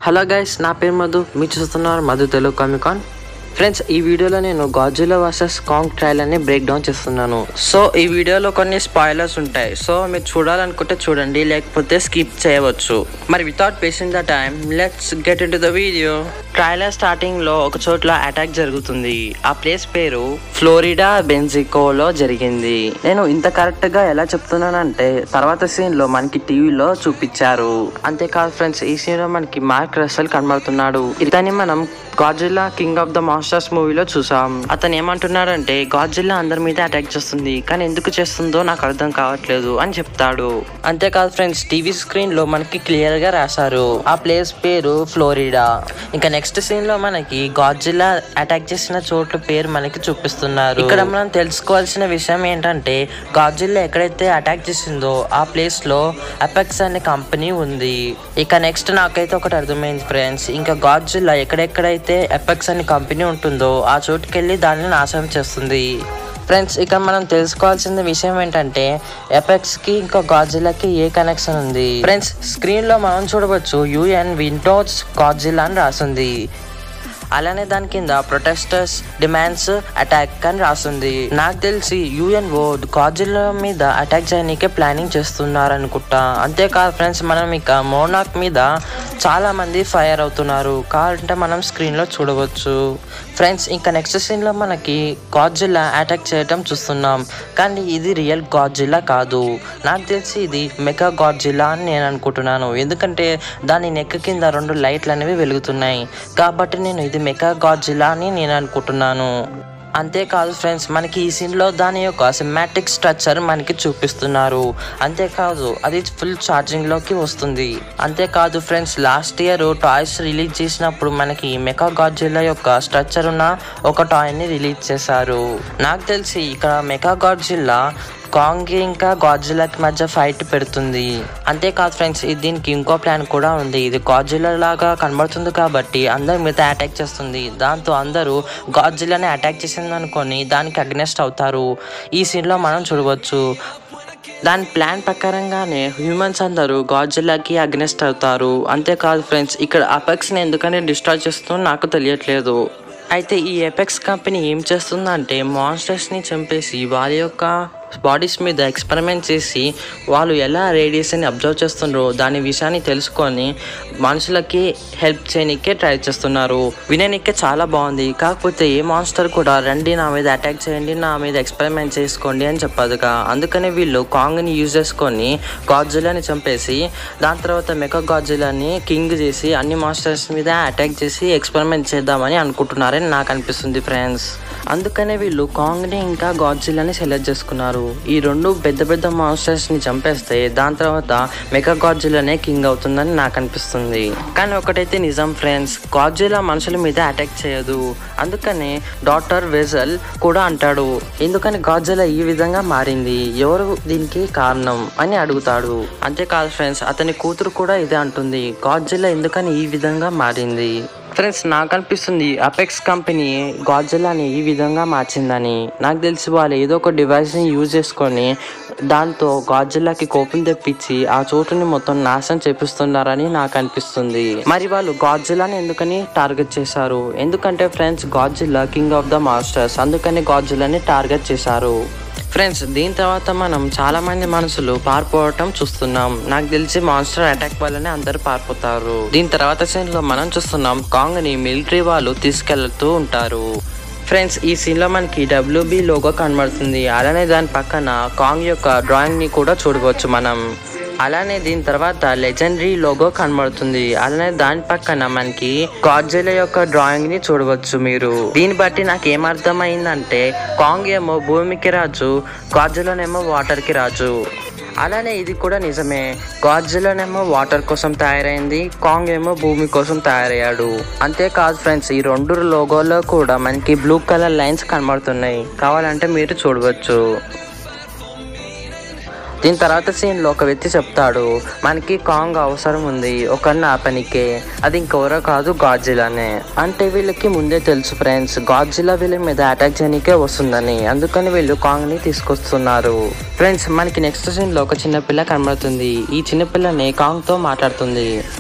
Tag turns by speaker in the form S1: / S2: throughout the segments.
S1: Hello guys నా పేరు మధు మీరు చూస్తున్నారు మధు తెలుగు కామికాన్ ఫ్రెండ్స్ ఈ వీడియోలో నేను గాజులా వర్సెస్ కాంగ్ ట్రయల్ అని బ్రేక్ డౌన్ చేస్తున్నాను సో ఈ వీడియోలో కొన్ని స్పాయిలర్స్ ఉంటాయి సో మీరు చూడాలనుకుంటే చూడండి లేకపోతే స్కిప్ చేయవచ్చు మరి without wasting the time let's get in to the video trailer starting లో ఒక చోట్ల అటాక్ జరుగుతుంది ఆ ప్లేస్ పేరు ఫ్లోరిడా బెంజికోలో జరిగింది నేను ఇంత కరెక్ట్ గా ఎలా చెప్తున్నానంటే తర్వాత సీన్ లో మనకి టీవీలో చూపించారు అంతేకాదు ఫ్రెండ్స్ ఈ సీన్ లో మనకి మార్క్ రసల్ కనబడుతున్నాడు ఇతని మనం Godzilla king of the masters మూవీలో చూసాం అతను ఏమంటున్నాడంటే గాడ్జిల్లా అందరి మీద అటాక్ చేస్తుంది కానీ ఎందుకు చేస్తుందో నాకు అర్థం కావట్లేదు అని చెప్తాడు అంతేకాదు ఫ్రెండ్స్ టీవీ స్క్రీన్ లో మనకి క్లియర్ గా రాశారు ఆ ప్లేస్ పేరు ఫ్లోరిడా ఇంకా నెక్స్ట్ సీన్ లో మనకి గాడ్జిల్లా అటాక్ చేసిన చోట్ల పేరు మనకి చూపిస్తున్నారు ఇక్కడ మనం తెలుసుకోవాల్సిన విషయం ఏంటంటే గాడ్జిల్లా ఎక్కడైతే అటాక్ చేసిందో ఆ ప్లేస్ లో అపెక్స్ అనే కంపెనీ ఉంది ఇక నెక్స్ట్ నాకైతే ఒకటి అర్థమైంది ఫ్రెండ్స్ ఇంకా గాడ్జిల్లా ఎక్కడెక్కడైతే ఎపెక్స్ అనే కంపెనీ ఉంటుందో ఆ చోటుకెళ్ళి దాన్ని నాశనం చేస్తుంది ఫ్రెండ్స్ ఇక్కడ మనం తెలుసుకోవాల్సిన విషయం ఏంటంటే ఎపెక్స్ కి ఇంకా గాడ్జిల్లాకి ఏ కనెక్షన్ ఉంది ఫ్రెండ్స్ స్క్రీన్ లో మనం చూడవచ్చు యుఎన్ విండోస్ గాడ్జిల్లా అని రాసింది అలానే దాని కింద ప్రొటెస్టర్స్ డిమాండ్స్ అటాక్ అని రాస్తుంది నాకు తెలిసి యుఎన్ఓ గాజిల్లా మీద అటాక్ చేయడానికే ప్లానింగ్ చేస్తున్నారు అనుకుంటా అంతేకాదు ఫ్రెండ్స్ మనం ఇక మోనాక్ మీద చాలా మంది ఫైర్ అవుతున్నారు కావాలంటే మనం స్క్రీన్ లో చూడవచ్చు ఫ్రెండ్స్ ఇంకా నెక్స్ట్ సీన్ లో మనకి గాజిల్లా అటాక్ చేయడం చూస్తున్నాం కానీ ఇది రియల్ గాజిల్లా కాదు నాకు తెలిసి ఇది మెగా గాడ్జిల్లా అని నేను అనుకుంటున్నాను ఎందుకంటే దాని నెక్ కింద రెండు లైట్లు అనేవి వెలుగుతున్నాయి కాబట్టి నేను ఇది మెగా గాడ్జిల్లా అని నేను అనుకుంటున్నాను అంతేకాదు ఫ్రెండ్స్ మనకి ఈ సీన్లో దాని యొక్క సిమాటిక్ స్ట్రక్చర్ మనకి చూపిస్తున్నారు అంతేకాదు అది ఫుల్ ఛార్జింగ్లోకి వస్తుంది అంతేకాదు friends last year toys release చేసినప్పుడు మనకి మెకా గాడ్జిల్లా యొక్క స్ట్రక్చర్ ఉన్న ఒక టాయ్ని రిలీజ్ చేశారు నాకు తెలిసి ఇక్కడ మెకా గాడ్జిల్లా కాంగ్ ఇంకా గాడ్జిల్లాకి మధ్య ఫైట్ పెడుతుంది అంతేకాదు ఫ్రెండ్స్ ఇది దీనికి ఇంకో ప్లాన్ కూడా ఉంది ఇది గాడ్జిల్లా లాగా కనబడుతుంది కాబట్టి అందరి మీద అటాక్ చేస్తుంది దాంతో అందరూ గాడ్జిల్లాని అటాక్ చేసింది అనుకొని దానికి అగ్నెస్ట్ అవుతారు ఈ సీన్లో మనం చూడవచ్చు దాని ప్లాన్ ప్రకారంగానే హ్యూమన్స్ అందరూ గాడ్జిల్లాకి అగ్నెస్ట్ అవుతారు అంతేకాదు ఫ్రెండ్స్ ఇక్కడ అపెక్స్ని ఎందుకని డిస్ట్రాయ్ చేస్తుందో నాకు తెలియట్లేదు అయితే ఈ ఎపెక్స్ కంపెనీ ఏం చేస్తుందంటే మాన్స్టర్స్ని చంపేసి వాళ్ళ యొక్క బాడీస్ మీద ఎక్స్పెరిమెంట్ చేసి వాళ్ళు ఎలా రేడియేషన్ అబ్జర్వ్ చేస్తున్నారో దాని విషయాన్ని తెలుసుకొని మనుషులకి హెల్ప్ చేయనికే ట్రై చేస్తున్నారు విననికే చాలా బాగుంది కాకపోతే ఏ మాన్స్టర్ కూడా రండి నా మీద అటాక్ చేయండి నా మీద ఎక్స్పెరిమెంట్ చేసుకోండి అని చెప్పదుగా అందుకని వీళ్ళు కాంగ్ని యూజ్ చేసుకొని గాడ్జిలాని చంపేసి దాని తర్వాత మెకా గాడ్జిలాని కింగ్ చేసి అన్ని మాస్టర్స్ మీద అటాక్ చేసి ఎక్స్పెరిమెంట్ చేద్దామని అనుకుంటున్నారని నాకు అనిపిస్తుంది ఫ్రెండ్స్ అందుకనే వీళ్ళు కాంగ్ని ఇంకా గాడ్జిలాని సెలెక్ట్ చేసుకున్నారు ఈ రెండు పెద్ద పెద్ద మాన్స్టర్స్ ని చంపేస్తే దాని తర్వాత మెగా గాడ్జిలానే కింగ్ అవుతుందని నాకు అనిపిస్తుంది కానీ ఒకటైతే నిజం ఫ్రెండ్స్ గాడ్జిలా మనుషుల మీద అటాక్ చేయదు అందుకనే డాక్టర్ వెజల్ కూడా అంటాడు ఎందుకని గాడ్జిలా ఈ విధంగా మారింది ఎవరు దీనికి కారణం అని అడుగుతాడు అంతేకాదు ఫ్రెండ్స్ అతని కూతురు కూడా ఇదే అంటుంది గాడ్జిలా ఎందుకని ఈ విధంగా మారింది ఫ్రెండ్స్ నాకు అనిపిస్తుంది అపెక్స్ కంపెనీ గాడ్జిలాని ఈ విధంగా మార్చిందని నాకు తెలిసి వాళ్ళు ఏదో ఒక డివైస్ని యూజ్ చేసుకొని దాంతో గాడ్జిల్లాకి కోపం తెప్పించి ఆ చోటుని మొత్తం నాశనం చేపిస్తున్నారని నాకు అనిపిస్తుంది మరి వాళ్ళు గాడ్జిల్లాని ఎందుకని టార్గెట్ చేశారు ఎందుకంటే friends Godzilla king of the masters అందుకని గాడ్జిల్లాని టార్గెట్ చేశారు ఫ్రెండ్స్ దీని తర్వాత మనం చాలా మంది మనుషులు పారిపోవటం చూస్తున్నాం నాకు తెలిసి మాన్స్టర్ అటాక్ వల్లనే అందరు పారిపోతారు దీని తర్వాత సీన్ లో మనం చూస్తున్నాం కాంగ్ ని మిలిటరీ వాళ్ళు తీసుకెళ్తూ ఉంటారు ఫ్రెండ్స్ ఈ సీన్ లో మనకి డబ్ల్యూబి లోగో కనబడుతుంది అలానే దాని పక్కన కాంగ్ యొక్క డ్రాయింగ్ ని కూడా చూడవచ్చు మనం అలానే దీని తర్వాత లెజెండరీ లోగో కనబడుతుంది అలానే దాని పక్కన మనకి గాడ్జిలా యొక్క డ్రాయింగ్ ని చూడవచ్చు మీరు దీన్ని బట్టి నాకు ఏమర్థమైందంటే కాంగ్ ఏమో భూమికి రాజు గాడ్జిలానేమో వాటర్ కి రాజు అలానే ఇది కూడా నిజమే గాడ్జిలానేమో వాటర్ కోసం తయారైంది కాంగ్ ఏమో భూమి కోసం తయారయ్యాడు అంతేకాదు ఫ్రెండ్స్ ఈ రెండు లోగోలో కూడా మనకి బ్లూ కలర్ లైన్స్ కనబడుతున్నాయి కావాలంటే మీరు చూడవచ్చు దీని తర్వాత సీన్లో ఒక వ్యక్తి చెప్తాడు మనకి కాంగ్ అవసరం ఉంది ఒకరిని ఆపనికే అది ఇంకెవరో కాదు గాడ్జిలానే అంటే వీళ్ళకి ముందే తెలుసు ఫ్రెండ్స్ గాడ్జిలా వీళ్ళ మీద అటాక్ చేయడానికే వస్తుందని అందుకని వీళ్ళు కాంగ్ ని తీసుకొస్తున్నారు ఫ్రెండ్స్ మనకి నెక్స్ట్ సీన్ లో ఒక చిన్న పిల్ల కనబడుతుంది ఈ చిన్న పిల్లని కాంగ్ తో మాట్లాడుతుంది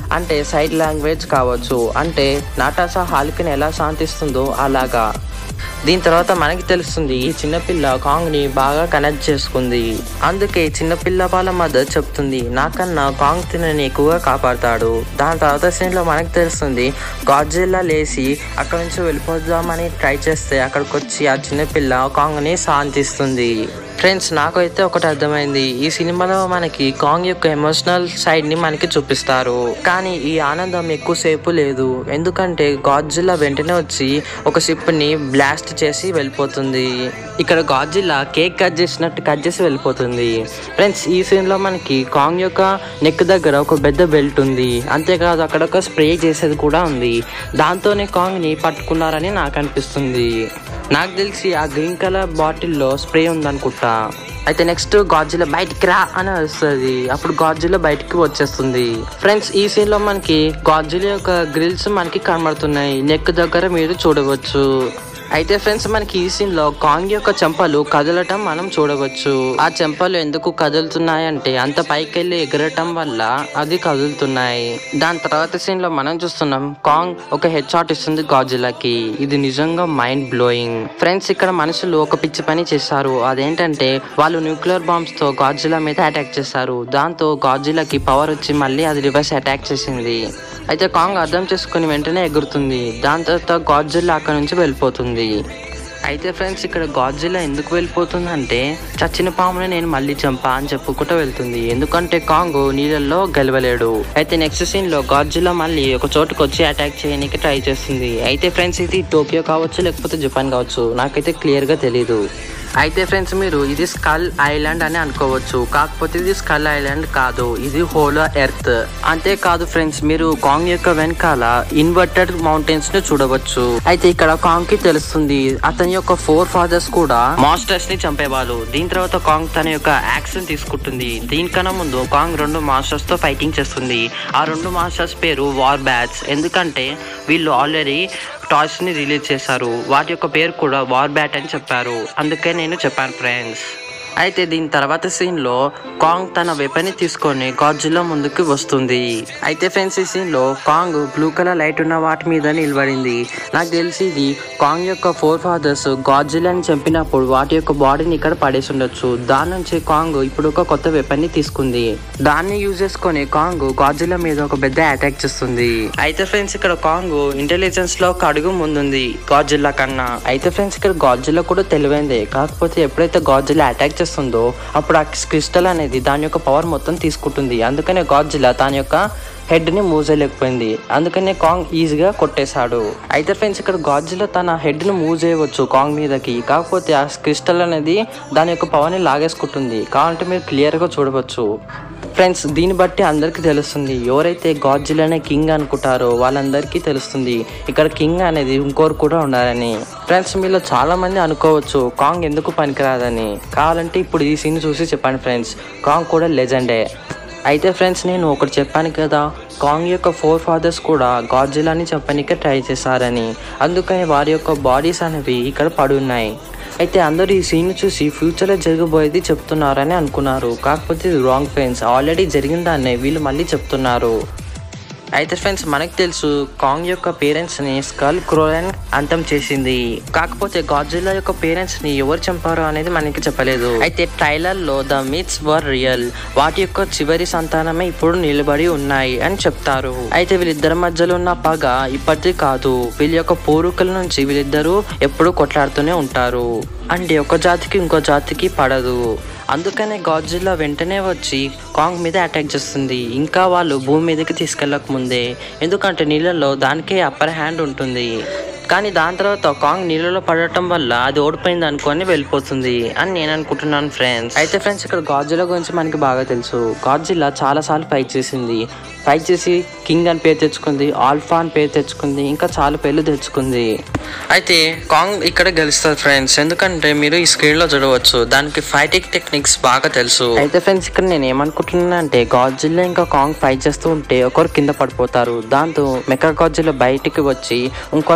S1: అంటే సైడ్ లాంగ్వేజ్ కావచ్చు అంటే నాటాసా హాలికని ఎలా శాంతిస్తుందో అలాగా దీని తర్వాత మనకి తెలుస్తుంది ఈ చిన్నపిల్ల కాంగ్ ని బాగా కనెక్ట్ చేసుకుంది అందుకే చిన్నపిల్ల వాళ్ళ మదర్ చెప్తుంది నాకన్నా కాంగ్ తినని ఎక్కువగా కాపాడతాడు దాని తర్వాత scene లో మనకి తెలుస్తుంది గాడ్జిల్లా లేచి అక్కడ నుంచి వెళ్ళిపోదామని ట్రై చేస్తే అక్కడికి వచ్చి ఆ చిన్నపిల్ల కాంగ్ ని శాంతిస్తుంది ఫ్రెండ్స్ నాకైతే ఒకటి అర్థమైంది ఈ సినిమాలో మనకి కాంగ్ యొక్క ఎమోషనల్ సైడ్ ని మనకి చూపిస్తారు కానీ ఈ ఆనందం ఎక్కువసేపు లేదు ఎందుకంటే గాడ్జిల్లా వెంటనే వచ్చి ఒక షిప్ ని బ్లాస్ట్ చేసి వెళ్ళిపోతుంది ఇక్కడ గాడ్జిల్లా కేక్ కట్ చేసినట్టు కట్ చేసి వెళ్ళిపోతుంది ఫ్రెండ్స్ ఈ సీన్ లో మనకి కాంగ్ యొక్క నెక్ దగ్గర ఒక పెద్ద బెల్ట్ ఉంది అంతేకాదు అక్కడ ఒక స్ప్రే చేసేది కూడా ఉంది దాంతోనే కాంగ్ ని పట్టుకున్నారని నాకు అనిపిస్తుంది నాకు తెలిసి ఆ గ్రీన్ కలర్ బాటిల్లో స్ప్రే ఉందనుకుంటా అయితే నెక్స్ట్ గాడ్జిలా బయటికి రా అని వస్తుంది అప్పుడు గాడ్జిలా బయటికి వచ్చేస్తుంది ఫ్రెండ్స్ ఈ సీన్ లో మనకి గాడ్జిలా యొక్క గ్రిల్స్ మనకి కనబడుతున్నాయి నెక్ దగ్గర మీరు చూడవచ్చు అయితే ఫ్రెండ్స్ మనకి ఈ సీన్ లో కాంగ్ యొక్క చెంపలు కదలటం మనం చూడవచ్చు ఆ చెంపలు ఎందుకు కదులుతున్నాయంటే అంత పైకి వెళ్ళి ఎగరటం వల్ల అది కదులుతున్నాయి దాని తర్వాత సీన్ లో మనం చూస్తున్నాం కాంగ్ ఒక హెడ్ షాట్ ఇస్తుంది గాజిలాకి ఇది నిజంగా మైండ్ బ్లోయింగ్ ఫ్రెండ్స్ ఇక్కడ మనుషులు ఒక పిచ్చి పని చేశారు అదేంటంటే వాళ్ళు న్యూక్లియర్ బాంబ్స్ తో గాజిలా మీద అటాక్ చేశారు దాంతో గాజిలాకి పవర్ వచ్చి మళ్ళీ అది రివర్స్ అటాక్ చేసింది అయితే కాంగ్ అర్థం చేసుకుని వెంటనే ఎగురుతుంది దాని తర్వాత గాడ్జిల్లా అక్కడ నుంచి వెళ్ళిపోతుంది అయితే ఫ్రెండ్స్ ఇక్కడ గాడ్జిల్లా ఎందుకు వెళ్ళిపోతుంది అంటే చచ్చిన పాముని నేను మళ్ళీ చంపా అని చెప్పుకుంటూ వెళ్తుంది ఎందుకంటే కాంగ్ నీళ్ళల్లో గెలవలేడు అయితే నెక్స్ట్ సీన్ లో గాడ్జిల్లా మళ్ళీ ఒక చోటుకు వచ్చి అటాక్ చేయడానికి ట్రై చేస్తుంది అయితే ఫ్రెండ్స్ ఇది టోక్యో కావచ్చు లేకపోతే జపాన్ కావచ్చు నాకైతే క్లియర్ గా తెలియదు అయితే ఫ్రెండ్స్ మీరు ఇది స్కల్ ఐలాండ్ అని అనుకోవచ్చు కాకపోతే ఇది స్కల్ ఐలాండ్ కాదు ఇది హోలో ఎర్త్ అంతేకాదు ఫ్రెండ్స్ మీరు కాంగ్ యొక్క వెనకాల ఇన్వర్టెడ్ మౌంటైన్స్ ని చూడవచ్చు అయితే ఇక్కడ కాంగ్ కి తెలుస్తుంది అతని యొక్క ఫోర్ ఫాదర్స్ కూడా మాస్టర్స్ ని చంపేవాళ్ళు దీని తర్వాత కాంగ్ తన యొక్క యాక్షన్ తీసుకుంటుంది దీనికన్నా ముందు కాంగ్ రెండు మాస్టర్స్ తో ఫైటింగ్ చేస్తుంది ఆ రెండు మాస్టర్స్ పేరు వార్ బ్యాట్స్ ఎందుకంటే వీళ్ళు ఆల్రెడీ టాయ్స్ ని రిలీజ్ చేశారు వాటి యొక్క పేరు కూడా వార్ బ్యాట్ అని చెప్పారు అందుకే నేను చెప్పాను ఫ్రెండ్స్ అయితే దీని తర్వాత సీన్ లో కాంగ్ తన వెపన్ తీసుకొని గాడ్జిల్లా ముందుకు వస్తుంది అయితే ఫ్రెండ్స్ ఈ సీన్ లో కాంగ్ బ్లూ కలర్ లైట్ ఉన్న వాటి మీద నిలబడింది నాకు తెలిసి ఇది కాంగ్ యొక్క ఫోర్ ఫాదర్స్ గాడ్జిల్లాని చంపినప్పుడు వాటి యొక్క బాడీని ఇక్కడ పడేసి ఉండొచ్చు దాని నుంచి కాంగ్ ఇప్పుడు ఒక కొత్త వెపన్ ని తీసుకుంది దాన్ని యూజ్ చేసుకొని కాంగ్ గాడ్జిల్లా మీద ఒక పెద్ద అటాక్ చేస్తుంది అయితే ఫ్రెండ్స్ ఇక్కడ కాంగ్ ఇంటెలిజెన్స్ లో ఒక అడుగు ముందుంది గాడ్జిల్లా కన్నా అయితే ఫ్రెండ్స్ ఇక్కడ గాడ్జిల్లా కూడా తెలివైందే కాకపోతే ఎప్పుడైతే గాడ్జిల్లా అటాక్ చేస్తుందో అప్పుడు ఆ క్రిస్టల్ అనేది దాని యొక్క పవర్ మొత్తం తీసుకుంటుంది అందుకనే గాడ్జిల్లా దాని యొక్క హెడ్ ని మూవ్ చేయలేకపోయింది అందుకనే కాంగ్ ఈజీగా కొట్టేశాడు అయితే ఫ్రెండ్స్ ఇక్కడ గాడ్జిల్లా తన హెడ్ ని మూవ్ చేయవచ్చు కాంగ్ మీదకి కాకపోతే ఆ క్రిస్టల్ అనేది దాని యొక్క పవర్ ని లాగేసుకుంటుంది కావాలంటే మీరు క్లియర్ గా చూడవచ్చు ఫ్రెండ్స్ దీన్ని బట్టి అందరికీ తెలుస్తుంది ఎవరైతే గాడ్జిలానే కింగ్ అనుకుంటారో వాళ్ళందరికీ తెలుస్తుంది ఇక్కడ కింగ్ అనేది ఇంకోరు కూడా ఉండాలని ఫ్రెండ్స్ మీలో చాలా మంది అనుకోవచ్చు కాంగ్ ఎందుకు పనికిరాదని కావాలంటే ఇప్పుడు ఈ సీన్ చూసి చెప్పండి ఫ్రెండ్స్ కాంగ్ కూడా లెజెండే అయితే ఫ్రెండ్స్ నేను ఒకటి చెప్పాను కదా కాంగ్ యొక్క ఫోర్ ఫాదర్స్ కూడా గాడ్జిలాని చెప్పడానికి ట్రై చేశారని అందుకని వారి యొక్క బాడీస్ అనేవి ఇక్కడ పడి ఉన్నాయి అయితే అందరూ ఈ సీన్ చూసి ఫ్యూచర్లో జరగబోయేది చెప్తున్నారని అనుకున్నారు కాకపోతే ఇది రాంగ్ ఫ్రెండ్స్ ఆల్రెడీ జరిగిన దాన్నే వీళ్ళు మళ్ళీ చెప్తున్నారు అయితే ఫ్రెండ్స్ మనకు తెలుసు కాంగ్ యొక్క పేరెంట్స్ ని స్కల్ క్రోలన్ అంతం చేసింది కాకపోతే గాడ్జిల్లా యొక్క పేరెంట్స్ ని ఎవరు చంపారు అనేది మనకి చెప్పలేదు అయితే ట్రైలర్ లో ద మిత్స్ వర్ రియల్ వాటి యొక్క చివరి సంతానమే ఇప్పుడు నిలబడి ఉన్నాయి అని చెప్తారు అయితే వీళ్ళిద్దరి మధ్యలో ఉన్న పగ ఇప్పటిది కాదు వీళ్ళ యొక్క పూర్వీకుల నుంచి వీళ్ళిద్దరూ ఎప్పుడూ కొట్లాడుతూనే ఉంటారు అంటే ఒక జాతికి ఇంకో జాతికి పడదు అందుకనే గాడ్జిల్లా వెంటనే వచ్చి కాంగ్ మీద అటాక్ చేస్తుంది ఇంకా వాళ్ళు భూమి మీదకి తీసుకెళ్ళక ముందే ఎందుకంటే నీళ్ళలో దానికే అప్పర్ హ్యాండ్ ఉంటుంది కానీ దాని తర్వాత కాంగ్ నీళ్ళలో పడటం వల్ల అది ఓడిపోయింది అనుకొని వెళ్ళిపోతుంది అని నేను అనుకుంటున్నాను ఫ్రెండ్స్ అయితే ఫ్రెండ్స్ ఇక్కడ గాడ్జిల్లా గురించి మనకి బాగా తెలుసు గాడ్జిల్లా చాలా సార్లు ఫైట్ చేసింది ఫైట్ చేసి కింగ్ అని పేరు తెచ్చుకుంది ఆల్ఫా అని పేరు తెచ్చుకుంది ఇంకా చాలా పేర్లు తెచ్చుకుంది అయితే కాంగ్ ఇక్కడ గెలుస్తుంది ఫ్రెండ్స్ ఎందుకంటే మీరు ఈ స్క్రీన్ లో చూడవచ్చు దానికి ఫైటింగ్ టెక్నిక్స్ బాగా తెలుసు అయితే ఫ్రెండ్స్ ఇక్కడ నేను ఏమనుకుంటున్నాను అంటే గాడ్జిల్లా ఇంకా కాంగ్ ఫైట్ చేస్తూ ఉంటే ఒకరు కింద పడిపోతారు దాంతో మెకా గాడ్జిల్లా బయటికి వచ్చి ఇంకొకరి మీద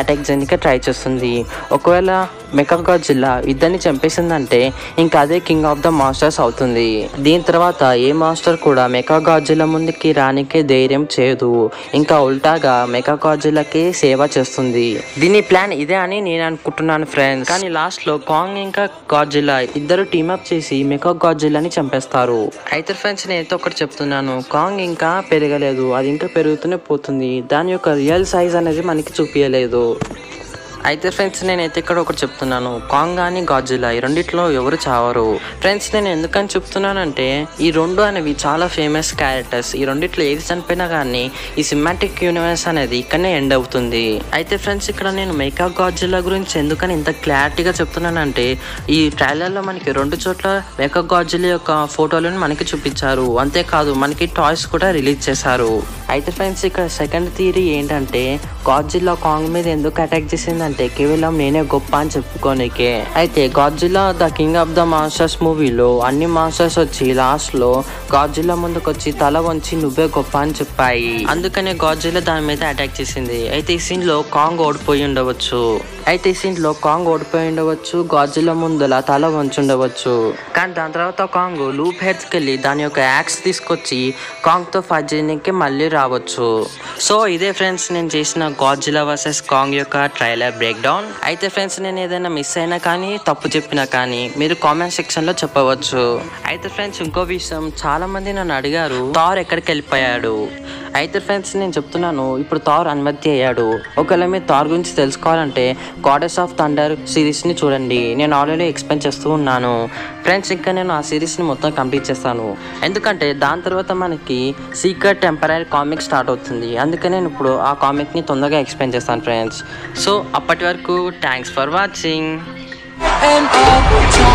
S1: అటాక్ చేయడానికి ట్రై చేస్తుంది ఒకవేళ మెకా గాడ్జిల్లా ఇద్దరిని చంపేసిందంటే ఇంకా అదే కింగ్ ఆఫ్ ద మాస్టర్స్ అవుతుంది దీని తర్వాత ఏ మాస్టర్ కూడా మెకా గాడ్జిల్లా ముందుకి రానికే ధైర్యం చేయదు ఇంకా ఉల్టాగా మెకా గాడ్జిల్లాకి సేవ చేస్తుంది దీని ప్లాన్ ఇదే అని నేను అనుకుంటున్నాను ఫ్రెండ్స్ కానీ లాస్ట్ లో కాంగ్ ఇంకా గాడ్జిల్లా ఇద్దరు టీమప్ చేసి మెకా గాడ్జిల్లాని చంపేస్తారు అయితే ఫ్రెండ్స్ నేనైతే ఒకటి చెప్తున్నాను కాంగ్ ఇంకా పెరగలేదు అది ఇంకా పెరుగుతూనే పోతుంది దాని యొక్క రియల్ సైజ్ అనేది మనకి చూపించలేదు అయితే ఫ్రెండ్స్ నేనైతే ఇక్కడ ఒకటి చెప్తున్నాను కాంగ్ కానీ గాజిలా ఈ రెండిట్లో ఎవరు చావరు ఫ్రెండ్స్ నేను ఎందుకని చెప్తున్నానంటే ఈ రెండు అనేవి చాలా ఫేమస్ క్యారెక్టర్స్ ఈ రెండిట్లో ఏది చనిపోయినా కానీ ఈ సిమాటిక్ యూనివర్స్ అనేది ఇక్కడనే ఎండ్ అవుతుంది అయితే ఫ్రెండ్స్ ఇక్కడ నేను మేకా గాజిలా గురించి ఎందుకని ఇంత క్లారిటీగా చెప్తున్నానంటే ఈ ట్రైలర్లో మనకి రెండు చోట్ల మేకా గాజిలా యొక్క ఫోటోలను మనకి చూపించారు అంతేకాదు మనకి టాయ్స్ కూడా రిలీజ్ చేశారు అయితే ఫ్రెండ్స్ ఇక్కడ సెకండ్ థియరీ ఏంటంటే గాడ్జిల్లా కాంగ్ మీద ఎందుకు అటాక్ చేసిందంటే కేవలం నేనే గొప్ప అని చెప్పుకోనికే అయితే Godzilla the king of the masters మూవీలో అన్ని మాస్టర్స్ వచ్చి లాస్ట్ లో గాడ్జిల్లా ముందుకు వచ్చి తల వంచి నువ్వే గొప్ప అని చెప్పాయి అందుకనే గాడ్జిల్లా దాని మీద అటాక్ చేసింది అయితే ఈ సీన్ లో కాంగ్ ఓడిపోయి ఉండవచ్చు అయితే ఈ సీన్ లో కాంగ్ ఓడిపోయి ఉండవచ్చు గాడ్జిల్లా ముందల తల వంచి ఉండవచ్చు కానీ దాని తర్వాత కాంగ్ లూప్ హెడ్స్కి వెళ్ళి దాని యొక్క యాక్స్ తీసుకొచ్చి కాంగ్ తో ఫైట్ చేయడానికి మళ్ళీ రావచ్చు సో ఇదే ఫ్రెండ్స్ నేను చేసిన గాడ్జిలా వర్సెస్ కాంగ్ యొక్క ట్రైలర్ బ్రేక్ డౌన్ అయితే ఫ్రెండ్స్ నేను ఏదైనా మిస్ అయినా కానీ తప్పు చెప్పినా కానీ మీరు కామెంట్ సెక్షన్ లో చెప్పవచ్చు అయితే ఫ్రెండ్స్ ఇంకో విషయం చాలా మంది నన్ను అడిగారు థార్ ఎక్కడికి వెళ్ళిపోయాడు అయితే ఫ్రెండ్స్ నేను చెప్తున్నాను ఇప్పుడు థార్ అనుమతి అయ్యాడు ఒకవేళ మీరు థార్ గురించి తెలుసుకోవాలంటే గాడెస్ ఆఫ్ థండర్ సిరీస్ని చూడండి నేను ఆల్రెడీ ఎక్స్ప్లెయిన్ చేస్తూ ఉన్నాను ఫ్రెండ్స్ ఇంకా నేను ఆ సిరీస్ని మొత్తం కంప్లీట్ చేస్తాను ఎందుకంటే దాని తర్వాత మనకి సీక్రెట్ టెంపరీ కామిక్ స్టార్ట్ అవుతుంది అందుకే నేను ఇప్పుడు ఆ కామిక్ని తొందరగా ఎక్స్ప్లెయిన్ చేస్తాను ఫ్రెండ్స్ సో అప్పటి వరకు thanks for watching
S2: and all the time.